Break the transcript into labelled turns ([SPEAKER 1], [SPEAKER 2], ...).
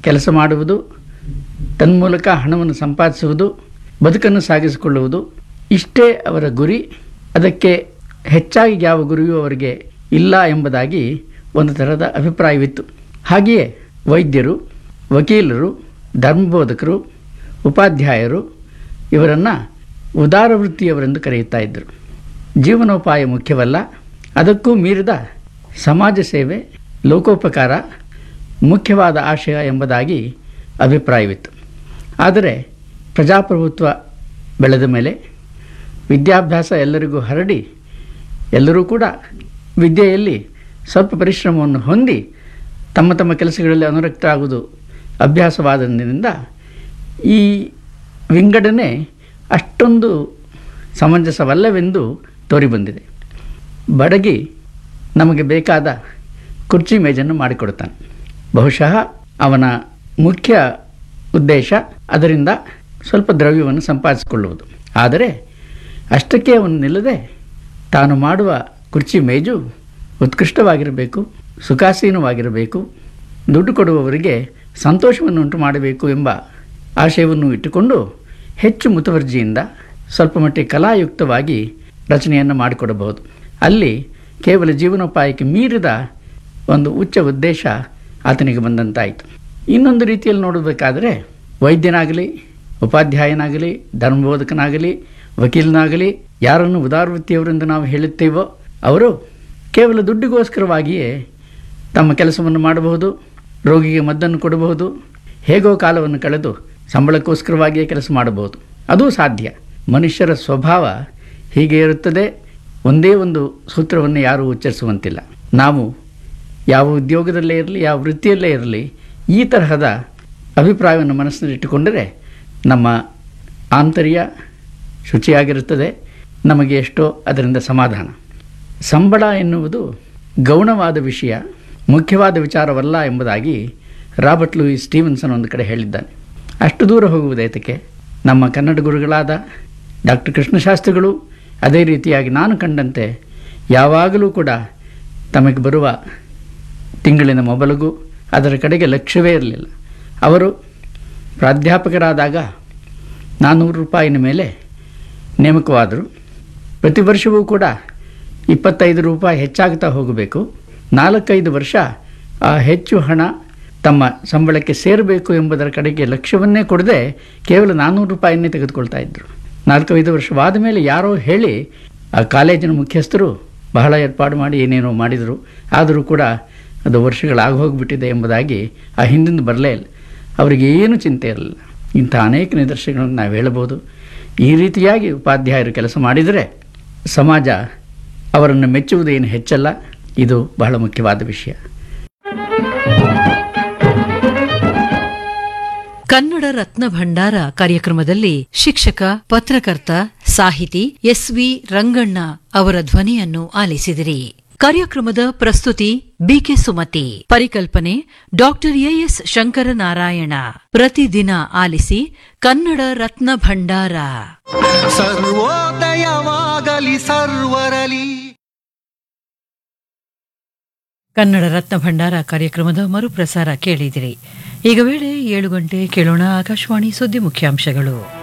[SPEAKER 1] ಕೆಲಸ ಮಾಡುವುದು ತನ್ಮೂಲಕ ಹಣವನ್ನು ಸಂಪಾದಿಸುವುದು ಬದುಕನ್ನು ಸಾಗಿಸಿಕೊಳ್ಳುವುದು ಇಷ್ಟೇ ಅವರ ಗುರಿ ಅದಕ್ಕೆ ಹೆಚ್ಚಾಗಿ ಯಾವ ಗುರಿಯೂ ಅವರಿಗೆ ಇಲ್ಲ ಎಂಬುದಾಗಿ ಒಂದು ಥರದ ಅಭಿಪ್ರಾಯವಿತ್ತು ಹಾಗೆಯೇ ವೈದ್ಯರು ವಕೀಲರು ಧರ್ಮಬೋಧಕರು ಉಪಾಧ್ಯಾಯರು ಇವರನ್ನು ಉದಾರ ವೃತ್ತಿಯವರೆಂದು ಕರೆಯುತ್ತಾ ಇದ್ದರು ಜೀವನೋಪಾಯ ಮುಖ್ಯವಲ್ಲ ಅದಕ್ಕೂ ಮೀರಿದ ಸಮಾಜ ಸೇವೆ ಲೋಕೋಪಕಾರ ಮುಖ್ಯವಾದ ಆಶಯ ಎಂಬುದಾಗಿ ಅಭಿಪ್ರಾಯವಿತ್ತು ಆದರೆ ಪ್ರಜಾಪ್ರಭುತ್ವ ಬೆಳೆದ ಮೇಲೆ ವಿದ್ಯಾಭ್ಯಾಸ ಎಲ್ಲರಿಗೂ ಹರಡಿ ಎಲ್ಲರೂ ಕೂಡ ವಿದ್ಯೆಯಲ್ಲಿ ಸ್ವಲ್ಪ ಪರಿಶ್ರಮವನ್ನು ಹೊಂದಿ ತಮ್ಮ ತಮ್ಮ ಕೆಲಸಗಳಲ್ಲಿ ಅನುರಕ್ತರಾಗುವುದು ಅಭ್ಯಾಸವಾದದಿಂದ ಈ ವಿಂಗಡಣೆ ಅಷ್ಟೊಂದು ಸಮಂಜಸವಲ್ಲವೆಂದು ತೋರಿಬಂದಿದೆ ಬಡಗಿ ನಮಗೆ ಬೇಕಾದ ಕುರ್ಚಿ ಮೇಜನ್ನು ಮಾಡಿಕೊಡ್ತಾನೆ ಬಹುಶಃ ಅವನ ಮುಖ್ಯ ಉದ್ದೇಶ ಅದರಿಂದ ಸ್ವಲ್ಪ ದ್ರವ್ಯವನ್ನು ಸಂಪಾದಿಸಿಕೊಳ್ಳುವುದು ಆದರೆ ಅಷ್ಟಕ್ಕೆ ಅವನು ನಿಲ್ಲದೆ ತಾನು ಮಾಡುವ ಕುರ್ಚಿ ಮೇಜು ಉತ್ಕೃಷ್ಟವಾಗಿರಬೇಕು ಸುಖಾಸೀನವಾಗಿರಬೇಕು ದುಡ್ಡು ಕೊಡುವವರಿಗೆ ಸಂತೋಷವನ್ನು ಉಂಟು ಮಾಡಬೇಕು ಎಂಬ ಆಶಯವನ್ನು ಇಟ್ಟುಕೊಂಡು ಹೆಚ್ಚು ಮುತುವರ್ಜಿಯಿಂದ ಸ್ವಲ್ಪ ಮಟ್ಟಿಗೆ ಕಲಾಯುಕ್ತವಾಗಿ ರಚನೆಯನ್ನು ಮಾಡಿಕೊಡಬಹುದು ಅಲ್ಲಿ ಕೇವಲ ಜೀವನೋಪಾಯಕ್ಕೆ ಮೀರಿದ ಒಂದು ಉಚ್ಚ ಉದ್ದೇಶ ಆತನಿಗೆ ಬಂದಂತಾಯಿತು ಇನ್ನೊಂದು ರೀತಿಯಲ್ಲಿ ನೋಡಬೇಕಾದರೆ ವೈದ್ಯನಾಗಲಿ ಉಪಾಧ್ಯಾಯನಾಗಲಿ ಧರ್ಮಬೋಧಕನಾಗಲಿ ವಕೀಲನಾಗಲಿ ಯಾರನ್ನು ಉದಾರವೃತ್ತಿಯವರೆಂದು ನಾವು ಹೇಳುತ್ತೇವೋ ಅವರು ಕೇವಲ ದುಡ್ಡಿಗೋಸ್ಕರವಾಗಿಯೇ ತಮ್ಮ ಕೆಲಸವನ್ನು ಮಾಡಬಹುದು ರೋಗಿಗೆ ಮದ್ದನ್ನು ಕೊಡಬಹುದು ಹೇಗೋ ಕಾಲವನ್ನು ಕಳೆದು ಸಂಬಳಕ್ಕೋಸ್ಕರವಾಗಿಯೇ ಕೆಲಸ ಮಾಡಬಹುದು ಅದೂ ಸಾಧ್ಯ ಮನುಷ್ಯರ ಸ್ವಭಾವ ಹೀಗೆ ಇರುತ್ತದೆ ಒಂದೇ ಒಂದು ಸೂತ್ರವನ್ನು ಯಾರೂ ಉಚ್ಚರಿಸುವಂತಿಲ್ಲ ನಾವು ಯಾವ ಉದ್ಯೋಗದಲ್ಲೇ ಇರಲಿ ಯಾವ ವೃತ್ತಿಯಲ್ಲೇ ಇರಲಿ ಈ ತರಹದ ಅಭಿಪ್ರಾಯವನ್ನು ಮನಸ್ಸಿನಲ್ಲಿಟ್ಟುಕೊಂಡರೆ ನಮ್ಮ ಆಂತರ್ಯ ಶುಚಿಯಾಗಿರುತ್ತದೆ ನಮಗೆ ಎಷ್ಟೋ ಅದರಿಂದ ಸಮಾಧಾನ ಸಂಬಳ ಎನ್ನುವುದು ಗೌಣವಾದ ವಿಷಯ ಮುಖ್ಯವಾದ ವಿಚಾರವಲ್ಲ ಎಂಬುದಾಗಿ ರಾಬರ್ಟ್ ಲೂಯಿ ಸ್ಟೀವನ್ಸನ್ ಒಂದು ಕಡೆ ಹೇಳಿದ್ದಾನೆ ಅಷ್ಟು ದೂರ ಹೋಗುವುದೇತಕ್ಕೆ ನಮ್ಮ ಕನ್ನಡ ಗುರುಗಳಾದ ಡಾಕ್ಟರ್ ಕೃಷ್ಣಶಾಸ್ತ್ರಿಗಳು ಅದೇ ರೀತಿಯಾಗಿ ನಾನು ಕಂಡಂತೆ ಯಾವಾಗಲೂ ಕೂಡ ತಮಗೆ ಬರುವ ತಿಂಗಳಿನ ಮೊಬಲಗು ಅದರ ಕಡೆಗೆ ಲಕ್ಷ್ಯವೇ ಇರಲಿಲ್ಲ ಅವರು ಪ್ರಾಧ್ಯಾಪಕರಾದಾಗ ನಾನ್ನೂರು ರೂಪಾಯಿನ ಮೇಲೆ ನೇಮಕವಾದರು ಪ್ರತಿ ವರ್ಷವೂ ಕೂಡ ಇಪ್ಪತ್ತೈದು ರೂಪಾಯಿ ಹೆಚ್ಚಾಗ್ತಾ ಹೋಗಬೇಕು ನಾಲ್ಕೈದು ವರ್ಷ ಆ ಹೆಚ್ಚು ಹಣ ತಮ್ಮ ಸಂಬಳಕ್ಕೆ ಸೇರಬೇಕು ಎಂಬುದರ ಕಡೆಗೆ ಲಕ್ಷ್ಯವನ್ನೇ ಕೊಡದೆ ಕೇವಲ ನಾನ್ನೂರು ರೂಪಾಯಿಯನ್ನೇ ತೆಗೆದುಕೊಳ್ತಾ ಇದ್ದರು ನಾಲ್ಕೈದು ವರ್ಷವಾದ ಮೇಲೆ ಯಾರೋ ಹೇಳಿ ಆ ಕಾಲೇಜಿನ ಮುಖ್ಯಸ್ಥರು ಬಹಳ ಏರ್ಪಾಡು ಮಾಡಿ ಏನೇನೋ ಮಾಡಿದರು ಆದರೂ ಕೂಡ ಅದು ವರ್ಷಗಳಾಗಿ ಹೋಗಿಬಿಟ್ಟಿದೆ ಎಂಬುದಾಗಿ ಆ ಹಿಂದಿಂದ ಬರಲೇ ಇಲ್ಲ ಅವರಿಗೆ ಏನು ಚಿಂತೆ ಇರಲಿಲ್ಲ ಇಂಥ ಅನೇಕ ನಿದರ್ಶನಗಳನ್ನು ನಾವು ಹೇಳಬಹುದು ಈ ರೀತಿಯಾಗಿ ಉಪಾಧ್ಯಾಯರು ಕೆಲಸ ಮಾಡಿದರೆ ಸಮಾಜ ಅವರನ್ನು ಮೆಚ್ಚುವುದೇನು ಹೆಚ್ಚಲ್ಲ ಇದು ಬಹಳ ಮುಖ್ಯವಾದ ವಿಷಯ
[SPEAKER 2] ಕನ್ನಡ ರತ್ನ ಭಂಡಾರ ಕಾರ್ಯಕ್ರಮದಲ್ಲಿ ಶಿಕ್ಷಕ ಪತ್ರಕರ್ತ ಸಾಹಿತಿ ಎಸ್ವಿ ರಂಗಣ್ಣ ಅವರ ಧ್ವನಿಯನ್ನು ಆಲಿಸಿದಿರಿ ಕಾರ್ಯಕ್ರಮದ ಪ್ರಸ್ತುತಿ ಬಿಕೆ ಸುಮತಿ ಪರಿಕಲ್ಪನೆ ಡಾಕ್ಟರ್ ಎಎಸ್ ಶಂಕರನಾರಾಯಣ ಪ್ರತಿದಿನ ಆಲಿಸಿ ಕನ್ನಡ ರತ್ನ ಭಂಡಾರ
[SPEAKER 3] ಸರ್ವೋದಯವಾಗಲಿ ಸರ್ವರಲಿ
[SPEAKER 2] ಕನ್ನಡ ರತ್ನ ಭಂಡಾರ ಕಾರ್ಯಕ್ರಮದ ಮರುಪ್ರಸಾರ ಕೇಳಿದಿರಿ ಈಗ ವೇಳೆ ಏಳು ಗಂಟೆ ಕೇಳೋಣ ಆಕಾಶವಾಣಿ ಸುದ್ದಿ ಮುಖ್ಯಾಂಶಗಳು